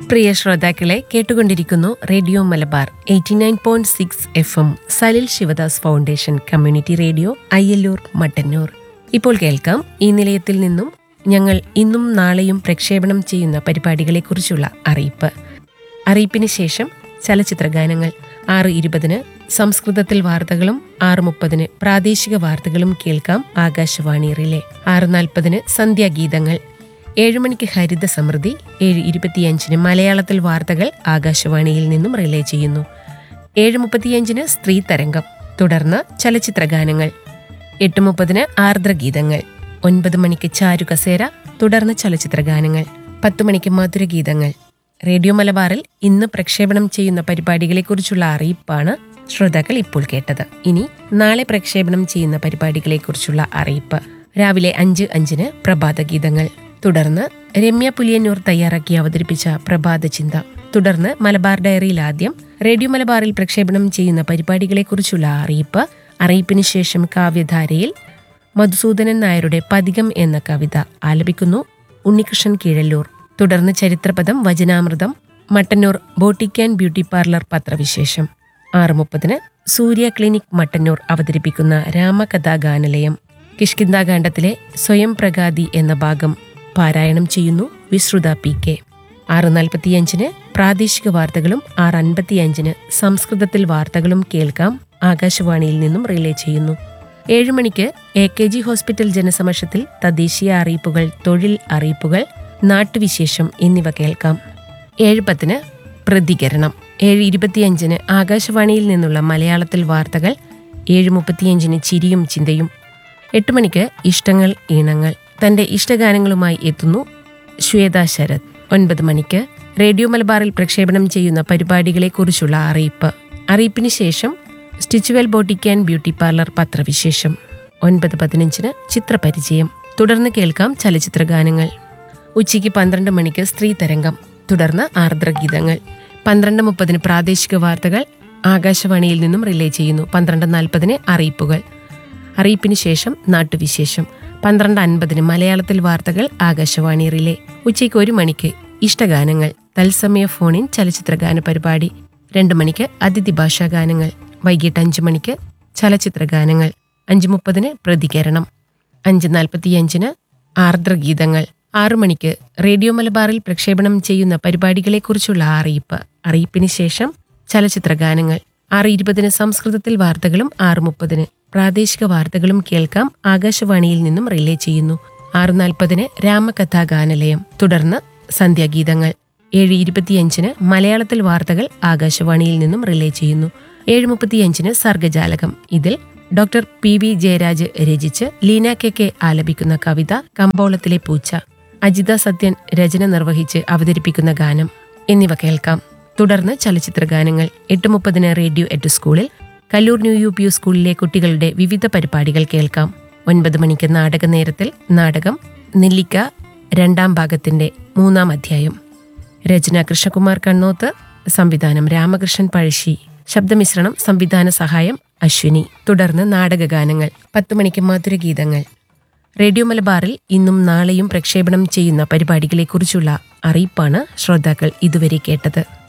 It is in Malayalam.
പ്രിയ ശ്രോതാക്കളെ കേട്ടുകൊണ്ടിരിക്കുന്നു radio Malabar eighty nine point six F M Salil Sivadas foundation community radio Ayyallur Mattannur ഇപ്പോൾ കേൾക്കാം ഈ നിലയത്തിൽ നിന്നും ഞങ്ങൾ ഇന്നും നാളെയും പ്രക്ഷേപണം ചെയ്യുന്ന പരിപാടികളെക്കുറിച്ചുള്ള അറിയിപ്പ് അറിയിപ്പിന് ശേഷം ചലച്ചിത്ര ഗാനങ്ങൾ ആറ് ഇരുപതിന് സംസ്കൃതത്തിൽ വാർത്തകളും ആറ് മുപ്പതിന് പ്രാദേശിക വാർത്തകളും കേൾക്കാം ആകാശവാണി റിലേ ആറ് നാൽപ്പതിന് സന്ധ്യാഗീതങ്ങൾ ഏഴ് മണിക്ക് ഹരിത സമൃദ്ധി ഏഴ് ഇരുപത്തിയഞ്ചിന് മലയാളത്തിൽ വാർത്തകൾ ആകാശവാണിയിൽ നിന്നും റിലേ ചെയ്യുന്നു ഏഴ് മുപ്പത്തിയഞ്ചിന് സ്ത്രീ തരംഗം തുടർന്ന് ചലച്ചിത്ര ഗാനങ്ങൾ എട്ട് മുപ്പതിന് ആർദ്രഗീതങ്ങൾ ഒൻപത് മണിക്ക് ചാരു കസേര തുടർന്ന് ചലച്ചിത്ര ഗാനങ്ങൾ പത്ത് മണിക്ക് മധുരഗീതങ്ങൾ റേഡിയോ മലബാറിൽ ഇന്ന് പ്രക്ഷേപണം ചെയ്യുന്ന പരിപാടികളെക്കുറിച്ചുള്ള അറിയിപ്പാണ് ശ്രോതാക്കൾ ഇപ്പോൾ കേട്ടത് ഇനി നാളെ പ്രക്ഷേപണം ചെയ്യുന്ന പരിപാടികളെക്കുറിച്ചുള്ള അറിയിപ്പ് രാവിലെ അഞ്ച് അഞ്ചിന് പ്രഭാതഗീതങ്ങൾ തുടർന്ന് രമ്യ പുലിയന്നൂർ തയ്യാറാക്കി അവതരിപ്പിച്ച പ്രഭാത ചിന്ത തുടർന്ന് മലബാർ ഡയറിയിൽ ആദ്യം റേഡിയോ മലബാറിൽ പ്രക്ഷേപണം ചെയ്യുന്ന പരിപാടികളെക്കുറിച്ചുള്ള അറിയിപ്പ് അറിയിപ്പിന് ശേഷം കാവ്യധാരയിൽ മധുസൂദനൻ നായരുടെ പതികം എന്ന കവിത ആലപിക്കുന്നു ഉണ്ണികൃഷ്ണൻ കീഴല്ലൂർ തുടർന്ന് ചരിത്രപദം വചനാമൃതം Mattannur boutique and beauty parlour പത്രവിശേഷം ആറ് മുപ്പതിന് സൂര്യ ക്ലിനിക് മട്ടന്നൂർ അവതരിപ്പിക്കുന്ന രാമകഥാഗാനലയം കിഷ്കിന്താകാന്ഡത്തിലെ സ്വയം പ്രഗാതി എന്ന ഭാഗം പാരായണം ചെയ്യുന്നു വിശ്രുത പി കെ ആറ് നാൽപ്പത്തിയഞ്ചിന് പ്രാദേശിക വാർത്തകളും ആറ് അൻപത്തിയഞ്ചിന് സംസ്കൃതത്തിൽ വാർത്തകളും കേൾക്കാം ആകാശവാണിയിൽ നിന്നും റിലേ ചെയ്യുന്നു ഏഴ് മണിക്ക് എ കെ ജി ഹോസ്പിറ്റൽ ജനസമക്ഷത്തിൽ തദ്ദേശീയ അറിയിപ്പുകൾ തൊഴിൽ അറിയിപ്പുകൾ നാട്ടുവിശേഷം എന്നിവ കേൾക്കാം ഏഴ് പത്തിന് പ്രതികരണം ഏഴ് ഇരുപത്തിയഞ്ചിന് ആകാശവാണിയിൽ നിന്നുള്ള മലയാളത്തിൽ വാർത്തകൾ ഏഴ് മുപ്പത്തിയഞ്ചിന് ചിരിയും ചിന്തയും എട്ട് മണിക്ക് ഇഷ്ടങ്ങൾ ഈണങ്ങൾ തന്റെ ഇഷ്ടഗാനങ്ങളുമായി എത്തുന്നു ശ്വേത ശരത് ഒൻപത് മണിക്ക് റേഡിയോ മലബാറിൽ പ്രക്ഷേപണം ചെയ്യുന്ന പരിപാടികളെക്കുറിച്ചുള്ള അറിയിപ്പ് അറിയിപ്പിന് ശേഷം Stitchwell boutique and beauty parlour പത്രവിശേഷം ഒൻപത് പതിനഞ്ചിന് ചിത്രപരിചയം തുടർന്ന് കേൾക്കാം ചലച്ചിത്ര ഗാനങ്ങൾ ഉച്ചയ്ക്ക് പന്ത്രണ്ട് മണിക്ക് സ്ത്രീ തരംഗം തുടർന്ന് ആർദ്രഗീതങ്ങൾ പന്ത്രണ്ട് മുപ്പതിന് പ്രാദേശിക വാർത്തകൾ ആകാശവാണിയിൽ നിന്നും റിലേ ചെയ്യുന്നു പന്ത്രണ്ട് നാൽപ്പതിന് അറിയിപ്പുകൾ അറിയിപ്പിന് ശേഷം നാട്ടുവിശേഷം പന്ത്രണ്ട് അൻപതിന് മലയാളത്തിൽ വാർത്തകൾ ആകാശവാണി റിലേ ഉച്ചയ്ക്ക് ഒരു മണിക്ക് ഇഷ്ടഗാനങ്ങൾ തത്സമയ ഫോണിൻ ചലച്ചിത്ര ഗാന പരിപാടി രണ്ട് മണിക്ക് അതിഥി ഭാഷാ ഗാനങ്ങൾ വൈകിട്ട് അഞ്ചു മണിക്ക് ചലച്ചിത്ര ഗാനങ്ങൾ അഞ്ച് മുപ്പതിന് പ്രതികരണം അഞ്ച് നാൽപ്പത്തിയഞ്ചിന് ആർദ്രഗീതങ്ങൾ ആറു മണിക്ക് റേഡിയോ മലബാറിൽ പ്രക്ഷേപണം ചെയ്യുന്ന പരിപാടികളെക്കുറിച്ചുള്ള അറിയിപ്പ് അറിയിപ്പിന് ശേഷം ചലച്ചിത്ര ഗാനങ്ങൾ ആറ് ഇരുപതിന് സംസ്കൃതത്തിൽ വാർത്തകളും ആറ് മുപ്പതിന് പ്രാദേശിക വാർത്തകളും കേൾക്കാം ആകാശവാണിയിൽ നിന്നും റിലേ ചെയ്യുന്നു ആറ് നാൽപ്പതിന് രാമകഥാഗാനലയം തുടർന്ന് സന്ധ്യാഗീതങ്ങൾ ഏഴ് ഇരുപത്തിയഞ്ചിന് മലയാളത്തിൽ വാർത്തകൾ ആകാശവാണിയിൽ നിന്നും റിലേ ചെയ്യുന്നു ഏഴ് മുപ്പത്തിയഞ്ചിന് സർഗജാലകം ഇതിൽ ഡോക്ടർ പി വി ജയരാജ് രചിച്ച് ലീന കെ കെ ആലപിക്കുന്ന കവിത കമ്പോളത്തിലെ പൂച്ച അജിത സത്യൻ രചന നിർവഹിച്ച് അവതരിപ്പിക്കുന്ന ഗാനം എന്നിവ കേൾക്കാം തുടർന്ന് ചലച്ചിത്ര ഗാനങ്ങൾ എട്ട് മുപ്പതിന് റേഡിയോ എട്ട് സ്കൂളിൽ Kallur new U P U സ്കൂളിലെ കുട്ടികളുടെ വിവിധ പരിപാടികൾ കേൾക്കാം ഒൻപത് മണിക്ക് നാടക നേരത്തിൽ നാടകം നെല്ലിക്ക രണ്ടാം ഭാഗത്തിന്റെ മൂന്നാം അധ്യായം രചന കൃഷ്ണകുമാർ കണ്ണോത്ത് സംവിധാനം രാമകൃഷ്ണൻ പഴശ്ശി ശബ്ദമിശ്രണം സംവിധാന സഹായം അശ്വിനി തുടർന്ന് നാടകഗാനങ്ങൾ പത്ത് മണിക്ക് മധുരഗീതങ്ങൾ റേഡിയോ മലബാറിൽ ഇന്നും നാളെയും പ്രക്ഷേപണം ചെയ്യുന്ന പരിപാടികളെക്കുറിച്ചുള്ള അറിയിപ്പാണ് ശ്രോതാക്കൾ ഇതുവരെ കേട്ടത്